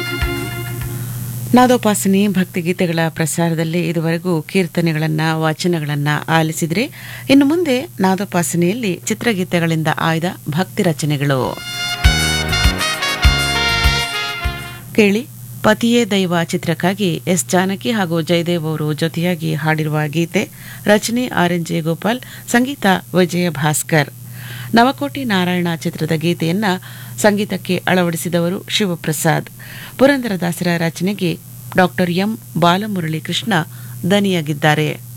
ನಾದೋಪಾಸನೆ ಭಕ್ತಿಗೀತೆಗಳ ಪ್ರಸಾರದಲ್ಲಿ ಇದುವರೆಗೂ ಕೀರ್ತನೆಗಳನ್ನ ವಾಚನಗಳನ್ನ ಆಲಿಸಿದ್ರೆ ಇನ್ನು ಮುಂದೆ ನಾದೋಪಾಸನೆಯಲ್ಲಿ ಚಿತ್ರಗೀತೆಗಳಿಂದ ಆಯ್ದ ಭಕ್ತಿ ರಚನೆಗಳು ಕೇಳಿ ಪತಿಯೇ ದೈವ ಚಿತ್ರಕ್ಕಾಗಿ ಎಸ್ ಜಾನಕಿ ಹಾಗೂ ಜಯದೇವ್ ಅವರು ಜೊತೆಯಾಗಿ ಹಾಡಿರುವ ಗೀತೆ ರಚನೆ ಆರ್ ಎನ್ ಜೆ ಗೋಪಾಲ್ ಸಂಗೀತ ವಿಜಯ ಭಾಸ್ಕರ್ ನವಕೋಟಿ ನಾರಾಯಣ ಚಿತ್ರದ ಗೀತೆಯನ್ನ ಸಂಗೀತಕ್ಕೆ ಅಳವಡಿಸಿದವರು ಶಿವಪ್ರಸಾದ್ ಪುರಂದರದಾಸರ ರಚನೆಗೆ ಡಾಕ್ಟರ್ ಎಂ ಬಾಲಮುರಳಿ ಕೃಷ್ಣ ದನಿಯಾಗಿದ್ದಾರೆ